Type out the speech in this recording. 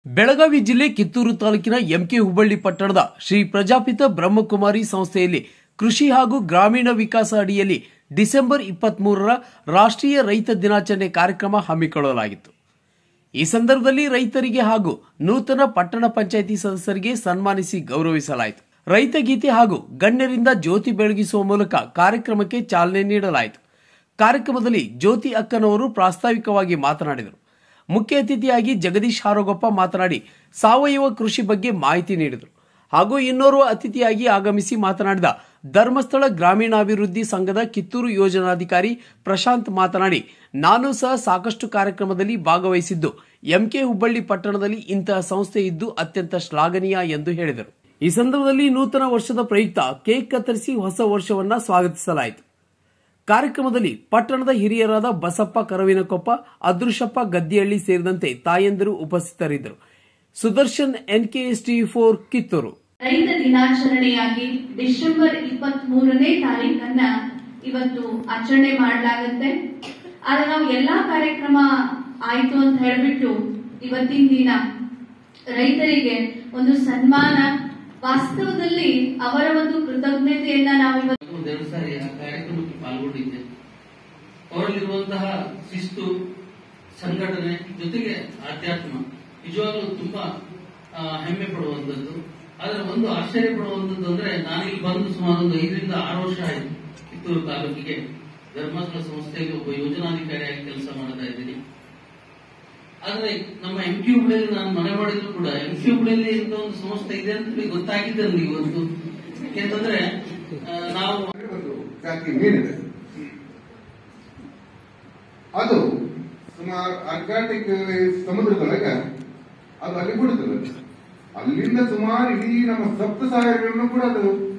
ಬೆಳಗಾವಿ ಜಿಲ್ಲೆ ಕಿತ್ತೂರು ತಾಲೂಕಿನ ಎಂಕೆ ಹುಬ್ಬಳ್ಳಿ ಪಟ್ಟಣದ ಶ್ರೀ ಪ್ರಜಾಪಿತ ಬ್ರಹ್ಮಕುಮಾರಿ ಸಂಸ್ಥೆಯಲ್ಲಿ ಕೃಷಿ ಹಾಗೂ ಗ್ರಾಮೀಣ ವಿಕಾಸ ಅಡಿಯಲ್ಲಿ ಡಿಸೆಂಬರ್ ಇಪ್ಪತ್ಮೂರರ ರಾಷ್ಟ್ರೀಯ ರೈತ ದಿನಾಚರಣೆ ಕಾರ್ಯಕ್ರಮ ಹಮ್ಮಿಕೊಳ್ಳಲಾಗಿತ್ತು ಈ ಸಂದರ್ಭದಲ್ಲಿ ರೈತರಿಗೆ ಹಾಗೂ ನೂತನ ಪಟ್ಟಣ ಪಂಚಾಯಿತಿ ಸದಸ್ಯರಿಗೆ ಸನ್ಮಾನಿಸಿ ಗೌರವಿಸಲಾಯಿತು ರೈತ ಗೀತೆ ಹಾಗೂ ಗಣ್ಯರಿಂದ ಜ್ಯೋತಿ ಬೆಳಗಿಸುವ ಮೂಲಕ ಕಾರ್ಯಕ್ರಮಕ್ಕೆ ಚಾಲನೆ ನೀಡಲಾಯಿತು ಕಾರ್ಯಕ್ರಮದಲ್ಲಿ ಜ್ಯೋತಿ ಅಕ್ಕನವರು ಪ್ರಾಸ್ತಾವಿಕವಾಗಿ ಮಾತನಾಡಿದರು ಮುಖ್ಯ ಅತಿಥಿಯಾಗಿ ಜಗದೀಶ್ ಹಾರೋಗೊಪ್ಪ ಮಾತನಾಡಿ ಸಾವಯವ ಕೃಷಿ ಬಗ್ಗೆ ಮಾಹಿತಿ ನೀಡಿದರು ಹಾಗೂ ಇನ್ನೋರ್ವ ಅತಿಥಿಯಾಗಿ ಆಗಮಿಸಿ ಮಾತನಾಡಿದ ಧರ್ಮಸ್ಥಳ ಗ್ರಾಮೀಣಾಭಿವೃದ್ಧಿ ಸಂಘದ ಕಿತ್ತೂರು ಯೋಜನಾಧಿಕಾರಿ ಪ್ರಶಾಂತ್ ಮಾತನಾಡಿ ನಾನು ಸಹ ಸಾಕಷ್ಟು ಕಾರ್ಯಕ್ರಮದಲ್ಲಿ ಭಾಗವಹಿಸಿದ್ದು ಎಂಕೆ ಹುಬ್ಬಳ್ಳಿ ಪಟ್ಟಣದಲ್ಲಿ ಇಂತಹ ಸಂಸ್ಥೆ ಇದ್ದು ಅತ್ಯಂತ ಶ್ಲಾಘನೀಯ ಎಂದು ಹೇಳಿದರು ಈ ಸಂದರ್ಭದಲ್ಲಿ ನೂತನ ವರ್ಷದ ಪ್ರಯುಕ್ತ ಕೇಕ್ ಕತ್ತರಿಸಿ ಹೊಸ ವರ್ಷವನ್ನ ಸ್ವಾಗತಿಸಲಾಯಿತು ಕಾರ್ಯಕ್ರಮದಲ್ಲಿ ಪಟ್ಟಣದ ಹಿರಿಯರಾದ ಬಸಪ್ಪ ಕರವಿನಕೊಪ್ಪ ಅದೃಶಪ್ಪ ಗದ್ದಿಹಳ್ಳಿ ಸೇರಿದಂತೆ ತಾಯಂದಿರು ಉಪಸ್ಥಿತರಿದ್ದರು ಸುದರ್ಶನ್ ಎನ್ಕೆಎಸ್ಟಿ ಫೋರ್ ಕಿತ್ತೂರು ರೈತ ದಿನಾಚರಣೆಯಾಗಿ ಡಿಸೆಂಬರ್ ಇಪ್ಪತ್ತ್ ಮೂರನೇ ತಾರೀಕನ್ನ ಇವತ್ತು ಆಚರಣೆ ಮಾಡಲಾಗುತ್ತೆ ಆದ್ರೆ ನಾವು ಎಲ್ಲಾ ಕಾರ್ಯಕ್ರಮ ಆಯ್ತು ಅಂತ ಹೇಳ್ಬಿಟ್ಟು ಇವತ್ತಿನ ದಿನ ರೈತರಿಗೆ ಒಂದು ಸನ್ಮಾನ ವಾಸ್ತವದಲ್ಲಿ ಅವರ ಒಂದು ಕೃತಜ್ಞತೆಯನ್ನ ನಾವು ಇವತ್ತು ಒಂದೆರಡು ಸಾರಿ ಆ ಕಾರ್ಯಕ್ರಮಕ್ಕೆ ಪಾಲ್ಗೊಂಡಿದ್ದೆ ಅವರಲ್ಲಿರುವಂತಹ ಶಿಸ್ತು ಸಂಘಟನೆ ಜೊತೆಗೆ ಆಧ್ಯಾತ್ಮ ನಿಜವಾಗ್ಲೂ ತುಂಬಾ ಆ, ಹೆಮ್ಮೆ ಪಡುವಂತದ್ದು ಆದ್ರೆ ಒಂದು ಆಶ್ಚರ್ಯ ಪಡುವಂತದ್ದು ಅಂದ್ರೆ ನಾನಿಲ್ಲಿ ಬಂದು ಸುಮಾರು ಒಂದು ಐದರಿಂದ ಆರು ವರ್ಷ ಆಯ್ತು ಕಿತ್ತೂರು ತಾಲೂಕಿಗೆ ಧರ್ಮಸ್ಥಳ ಸಂಸ್ಥೆಗೆ ಒಬ್ಬ ಯೋಜನಾಧಿಕಾರಿಯಾಗಿ ಕೆಲಸ ಮಾಡ್ತಾ ಇದ್ದೀನಿ ಆದ್ರೆ ನಮ್ಮ ಎಂ ಪಿ ಹುಬ್ಳಿಯಲ್ಲಿ ನಾನು ಮನೆ ಮಾಡಿದ್ರು ಕೂಡ ಎಂ ಪಿ ಹುಬ್ಳಿಯಲ್ಲಿ ಇಂಥ ಒಂದು ಸಂಸ್ಥೆ ಇದೆ ಅಂತ ನನಗೆ ಗೊತ್ತಾಗಿದ್ದೆ ನನಗೆ ಇವತ್ತು ಯಾಕಂತಂದ್ರೆ ಆ, ನಾವು ಒಂದು ಜಾತಿ ಮೀನಿದೆ ಅದು ಸುಮಾರು ಅರ್ಗಾಟಿಕ್ ಸಮುದ್ರದೊಳಗ ಅದು ಅಲ್ಲಿ ಬಿಡುತ್ತದೆ ಅಲ್ಲಿಂದ ಸುಮಾರು ಇಡೀ ನಮ್ಮ ಸಪ್ತ ಸಾಗರಗಳನ್ನು ಕೂಡ ಅದು